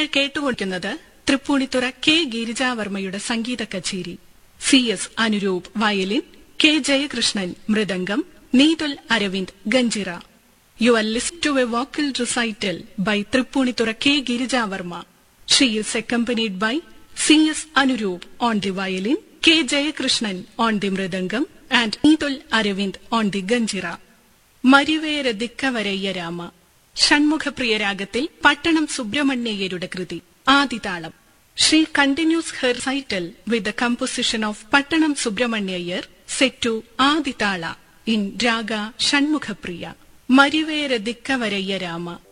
നിങ്ങൾ കേട്ടുകൊണ്ടിരിക്കുന്നത് തൃപ്പൂണിത്തുറ കെ ഗിരിജാവർമ്മയുടെ സംഗീത കച്ചേരി C S Anuroop violin K Jayakrishnan മൃദംഗം നീതുൽ അരവിന്ദ് ഗഞ്ചിറ you are listening to a vocal recital by Tripunithura K Girijavarma she is accompanied by C S Anuroop on the violin K Jayakrishnan on the mridangam and Neethul Aravind on the ganjira Marivere Dikkevarayya Rama Shanmukhapriya രാഗത്തിൽ പട്ടണം സുബ്രഹ്മണ്യയ്യരുടെ കൃതി ആദിതാളം she continues her recital with the composition of Pattanam Subramanya Iyer set to Adi tala in raga Shanmukhapriya Marivere Dikkevarayya Rama